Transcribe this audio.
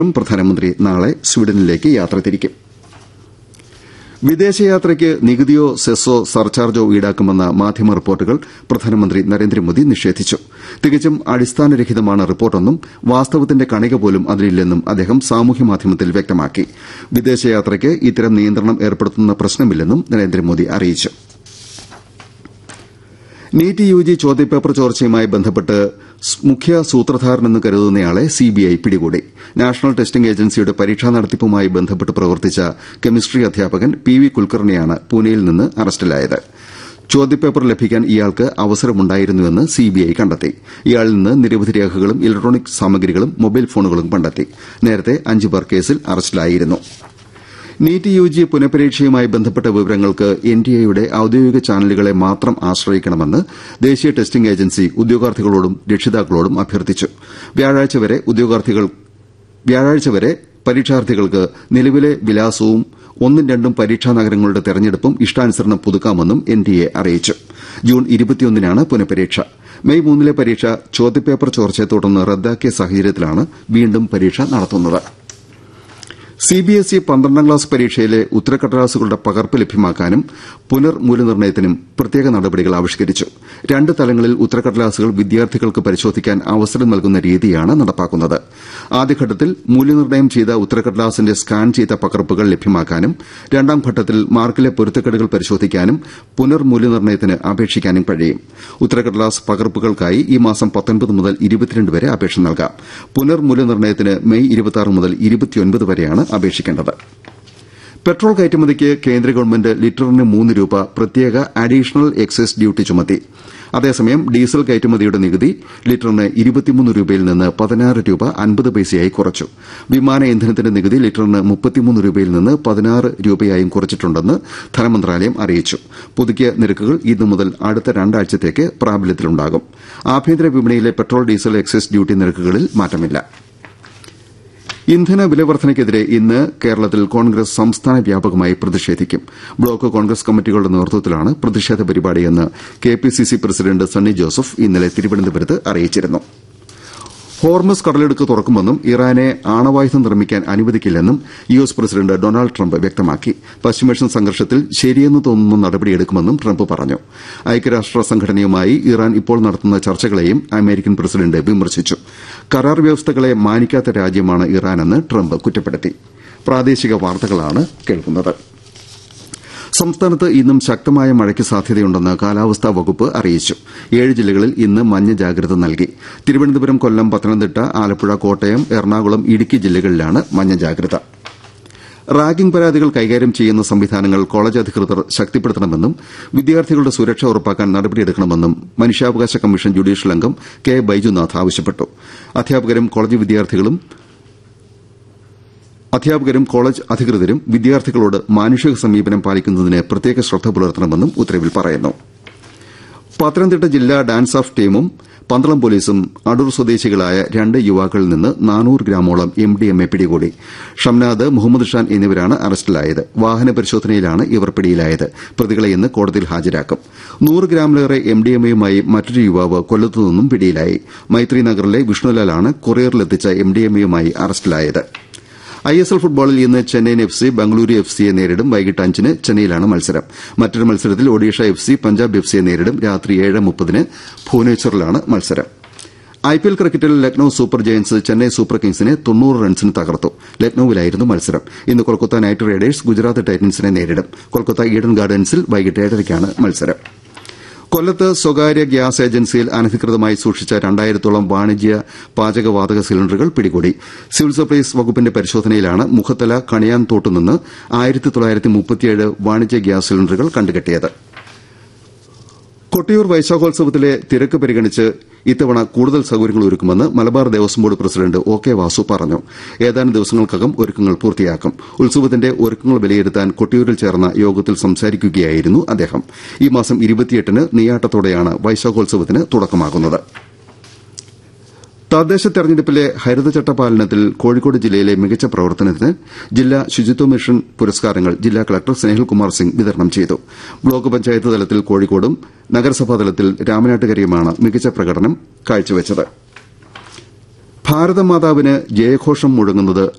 പ്രധാനമന്ത്രി നാളെ സ്വീഡനിലേക്ക് യാത്ര തിരിക്കും വിദേശയാത്രയ്ക്ക് നികുതിയോ സെസ്സോ സർചാർജോ ഈടാക്കുമെന്ന മാധ്യമ റിപ്പോർട്ടുകൾ പ്രധാനമന്ത്രി നരേന്ദ്രമോദി നിഷേധിച്ചു തികച്ചും അടിസ്ഥാനരഹിതമാണ് റിപ്പോർട്ടെന്നും വാസ്തവത്തിന്റെ കണിക പോലും അതിലില്ലെന്നും അദ്ദേഹം സാമൂഹ്യമാധ്യമത്തിൽ വ്യക്തമാക്കി വിദേശയാത്രയ്ക്ക് ഇത്തരം നിയന്ത്രണം ഏർപ്പെടുത്തുന്ന പ്രശ്നമില്ലെന്നും നരേന്ദ്രമോദി അറിയിച്ചു നീറ്റ് യുജി ചോദ്യപേപ്പർ ചോർച്ചയുമായി ബന്ധപ്പെട്ട് മുഖ്യ സൂത്രധാരനെന്ന് കരുതുന്നയാളെ സിബിഐ പിടികൂടി നാഷണൽ ടെസ്റ്റിംഗ് ഏജൻസിയുടെ പരീക്ഷാ നടത്തിപ്പുമായി ബന്ധപ്പെട്ട് പ്രവർത്തിച്ച കെമിസ്ട്രി അധ്യാപകൻ പി വി കുൽക്കർണിയാണ് പൂനെയിൽ നിന്ന് അറസ്റ്റിലായത് ചോദ്യപേപ്പർ ലഭിക്കാൻ ഇയാൾക്ക് അവസരമുണ്ടായിരുന്നുവെന്ന് സിബിഐ കണ്ടെത്തി ഇയാളിൽ നിന്ന് നിരവധി രേഖകളും ഇലക്ട്രോണിക് സാമഗ്രികളും മൊബൈൽ ഫോണുകളും കണ്ടെത്തി നേരത്തെ അഞ്ചുപേർ കേസിൽ അറസ്റ്റിലായിരുന്നു നീറ്റ് യുജി പുനഃപരീക്ഷയുമായി ബന്ധപ്പെട്ട വിവരങ്ങൾക്ക് എൻഡിഎയുടെ ഔദ്യോഗിക ചാനലുകളെ മാത്രം ആശ്രയിക്കണമെന്ന് ദേശീയ ടെസ്റ്റിംഗ് ഏജൻസി ഉദ്യോഗാർത്ഥികളോടും രക്ഷിതാക്കളോടും അഭ്യർത്ഥിച്ചു വ്യാഴാഴ്ച വരെ പരീക്ഷാർത്ഥികൾക്ക് നിലവിലെ വിലാസവും ഒന്നും രണ്ടും പരീക്ഷാ നഗരങ്ങളുടെ തെരഞ്ഞെടുപ്പും ഇഷ്ടാനുസരണം പുതുക്കാമെന്നും എൻഡിഎ അറിയിച്ചു ജൂൺ ഇരുപത്തിയൊന്നിനാണ് പുനഃപരീക്ഷ മെയ് മൂന്നിലെ പരീക്ഷ ചോദ്യപേപ്പർ ചോർച്ചയെ തുടർന്ന് റദ്ദാക്കിയ സാഹചര്യത്തിലാണ് വീണ്ടും പരീക്ഷ നടത്തുന്നത് സിബിഎസ്ഇ പന്ത്രണ്ടാം ക്ലാസ് പരീക്ഷയിലെ ഉത്തരക്കടലാസുകളുടെ പകർപ്പ് ലഭ്യമാക്കാനും പുനർമൂല്യനിർണ്ണയത്തിനും പ്രത്യേക നടപടികൾ ആവിഷ്കരിച്ചു രണ്ട് തലങ്ങളിൽ ഉത്തരക്കടലാസുകൾ വിദ്യാർത്ഥികൾക്ക് പരിശോധിക്കാൻ അവസരം നൽകുന്ന രീതിയാണ് നടപ്പാക്കുന്നത് ആദ്യഘട്ടത്തിൽ മൂല്യനിർണ്ണയം ചെയ്ത ഉത്തരക്കടലാസിന്റെ സ്കാൻ ചെയ്ത പകർപ്പുകൾ ലഭ്യമാക്കാനും രണ്ടാം ഘട്ടത്തിൽ മാർക്കിലെ പൊരുത്തക്കേടുകൾ പരിശോധിക്കാനും പുനർമൂല്യനിർണ്ണയത്തിന് അപേക്ഷിക്കാനും കഴിയും ഉത്തരക്കടലാസ് പകർപ്പുകൾക്കായി ഈ മാസം മുതൽ വരെ അപേക്ഷ നൽകാം പുനർമൂല്യനിർണ്ണയത്തിന് മെയ് മുതൽ വരെയാണ് അപേക്ഷിക്കേണ്ടത് പെട്രോൾ കയറ്റുമതിക്ക് കേന്ദ്ര ഗവൺമെന്റ് ലിറ്ററിന് മൂന്ന് രൂപ പ്രത്യേക അഡീഷണൽ എക്സൈസ് ഡ്യൂട്ടി ചുമത്തി അതേസമയം ഡീസൽ കയറ്റുമതിയുടെ നികുതി ലിറ്ററിന് ഇരുപത്തിമൂന്ന് രൂപയിൽ നിന്ന് പതിനാറ് രൂപ അൻപത് പൈസയായി കുറച്ചു വിമാന ഇന്ധനത്തിന്റെ നികുതി ലിറ്ററിന് മുപ്പത്തിമൂന്ന് രൂപയിൽ നിന്ന് പതിനാറ് രൂപയായും കുറച്ചിട്ടുണ്ടെന്ന് ധനമന്ത്രാലയം അറിയിച്ചു പുതുക്കിയ നിരക്കുകൾ ഇന്നു മുതൽ അടുത്ത രണ്ടാഴ്ചത്തേക്ക് പ്രാബല്യത്തിലുണ്ടാകും ആഭ്യന്തര വിപണിയിലെ പെട്രോൾ ഡീസൽ എക്സൈസ് ഡ്യൂട്ടി നിരക്കുകളിൽ മാറ്റമില്ല ഇന്ധന വിലവർദ്ധനയ്ക്കെതിരെ ഇന്ന് കേരളത്തിൽ കോൺഗ്രസ് സംസ്ഥാന വ്യാപകമായി പ്രതിഷേധിക്കും ബ്ലോക്ക് കോൺഗ്രസ് കമ്മിറ്റികളുടെ നേതൃത്വത്തിലാണ് പ്രതിഷേധ പരിപാടിയെന്ന് കെപിസിസി പ്രസിഡന്റ് സണ്ണി ജോസഫ് ഇന്നലെ തിരുവനന്തപുരത്ത് അറിയിച്ചിരുന്നു ഹോർമസ് കടലെടുക്ക് തുറക്കുമെന്നും ഇറാനെ ആണവായുധം നിർമ്മിക്കാൻ അനുവദിക്കില്ലെന്നും U S president Donald Trump വ്യക്തമാക്കി പശ്ചിമേഷ്യൻ സംഘർഷത്തിൽ ശരിയെന്ന് തോന്നുന്ന നടപടിയെടുക്കുമെന്നും ട്രംപ് പറഞ്ഞു ഐക്യരാഷ്ട്ര സംഘടനയുമായി ഇറാൻ ഇപ്പോൾ നടത്തുന്ന ചർച്ചകളെയും അമേരിക്കൻ പ്രസിഡന്റ് വിമർശിച്ചു കരാർ വ്യവസ്ഥകളെ മാനിക്കാത്ത രാജ്യമാണ് ഇറാനെന്ന് ട്രംപ് കുറ്റപ്പെടുത്തി പ്രാദേശിക വാർത്തകളാണ് കേൾക്കുന്നത് സംസ്ഥാനത്ത് ഇന്നും ശക്തമായ മഴയ്ക്ക് സാധ്യതയുണ്ടെന്ന് കാലാവസ്ഥാ വകുപ്പ് അറിയിച്ചു ഏഴ് ജില്ലകളിൽ ഇന്ന് മഞ്ഞ ജാഗ്രത നൽകി തിരുവനന്തപുരം കൊല്ലം പത്തനംതിട്ട ആലപ്പുഴ കോട്ടയം എറണാകുളം ഇടുക്കി ജില്ലകളിലാണ് മഞ്ഞ ജാഗ്രത റാഗിംഗ് പരാതികൾ കൈകാര്യം ചെയ്യുന്ന സംവിധാനങ്ങൾ കോളേജ് അധികൃതർ ശക്തിപ്പെടുത്തണമെന്നും വിദ്യാർത്ഥികളുടെ സുരക്ഷ ഉറപ്പാക്കാൻ നടപടിയെടുക്കണമെന്നും മനുഷ്യാവകാശ കമ്മീഷൻ ജുഡീഷ്യൽ അംഗം കെ ബൈജുനാഥ് ആവശ്യപ്പെട്ടു അധ്യാപകരും കോളേജ് വിദ്യാർത്ഥികളും അധ്യാപകരും കോളേജ് അധികൃതരും വിദ്യാർത്ഥികളോട് മാനുഷിക സമീപനം പാലിക്കുന്നതിന് പ്രത്യേക ശ്രദ്ധ പുലർത്തണമെന്നും ഉത്തരവിൽ പറയുന്നു പത്തനംതിട്ട ജില്ലാ ഡാൻസ് ഓഫ് ടീമും പന്തളം പോലീസും അടൂർ സ്വദേശികളായ രണ്ട് യുവാക്കളിൽ നിന്ന് നാനൂറ് ഗ്രാമോളം എംഡിഎംഎ പിടികൂടി ഷംനാദ് മുഹമ്മദ് ഷാൻ എന്നിവരാണ് അറസ്റ്റിലായത് വാഹന പരിശോധനയിലാണ് ഇവർ പിടിയിലായത് പ്രതികളെ ഇന്ന് കോടതിയിൽ ഹാജരാക്കും നൂറ് ഗ്രാമിലേറെ എംഡിഎംഎയുമായി മറ്റൊരു യുവാവ് കൊല്ലത്തുനിന്നും പിടിയിലായി മൈത്രി നഗറിലെ വിഷ്ണുലാലാണ് കൊറിയറിലെത്തിച്ച എംഡിഎംഎയുമായി അറസ്റ്റിലായത് ഐഎസ്എൽ ഫുട്ബോളിൽ ഇന്ന് Chennaiyin F C Bengaluru F സിയെ നേരിടും വൈകിട്ട് അഞ്ചിന് ചെന്നൈയിലാണ് മത്സരം മറ്റൊരു മത്സരത്തിൽ Odisha F C Punjab F സിയെ നേരിടും രാത്രി ഏഴ് മുപ്പതിന് ഭുവനേശ്വറിലാണ് മത്സരം ഐപിഎൽ ക്രിക്കറ്റിൽ Lucknow Super Giants Chennai Super കിങ്സിനെ തൊണ്ണൂറ് റൺസിന് തകർത്തു ലക്നൌവിലായിരുന്നു മത്സരം ഇന്ന് കൊൽക്കത്ത നൈറ്റ് റൈഡേഴ്സ് ഗുജറാത്ത് ടൈറ്റൻസിനെ നേരിടും കൊൽക്കത്ത ഈഡൻ ഗാർഡൻസിൽ വൈകിട്ട് ഏഴരയ്ക്കാണ് മത്സരം കൊല്ലത്ത് സ്വകാര്യ ഗ്യാസ് ഏജൻസിയിൽ അനധികൃതമായി സൂക്ഷിച്ച രണ്ടായിരത്തോളം വാണിജ്യ പാചകവാതക സിലിണ്ടറുകൾ പിടികൂടി സിവിൽ സപ്ലൈസ് വകുപ്പിന്റെ പരിശോധനയിലാണ് മുഖത്തല കണിയാൻതോട്ടുനിന്ന് വാണിജ്യ ഗ്യാസ് സിലിണ്ടറുകൾ കണ്ടുകെട്ടിയത് കൊട്ടിയൂർ വൈശാഖോത്സവത്തിലെ തിരക്ക് പരിഗണിച്ച് ഇത്തവണ കൂടുതൽ സൌകര്യങ്ങൾ ഒരുക്കുമെന്ന് Malabar Devaswom board president O K Vasu പറഞ്ഞു ഏതാനും ദിവസങ്ങൾക്കകം ഒരുക്കങ്ങൾ പൂർത്തിയാക്കും ഉത്സവത്തിന്റെ ഒരുക്കങ്ങൾ വിലയിരുത്താൻ കൊട്ടിയൂരിൽ ചേർന്ന യോഗത്തിൽ സംസാരിക്കുകയായിരുന്നു അദ്ദേഹം ഈ മാസം ഇരുപത്തിയെട്ടിന് നെയ്യാട്ടത്തോടെയാണ് വൈശാഖോത്സവത്തിന് തുടക്കമാകുന്നത് തദ്ദേശ തെരഞ്ഞെടുപ്പിലെ ഹരിതചട്ട പാലനത്തിൽ കോഴിക്കോട് ജില്ലയിലെ മികച്ച പ്രവർത്തനത്തിന് ജില്ലാ ശുചിത്വ മിഷൻ പുരസ്കാരങ്ങൾ ജില്ലാ കളക്ടർ സ്നേഹിൽകുമാർ സിംഗ് വിതരണം ചെയ്തു ബ്ലോക്ക് പഞ്ചായത്ത് തലത്തിൽ കോഴിക്കോടും നഗരസഭാ തലത്തിൽ രാമനാട്ടുകരയുമാണ് മികച്ച പ്രകടനം കാഴ്ചവച്ചത് ഭാരതമാതാവിന് ജയഘോഷം മുഴങ്ങുന്നത്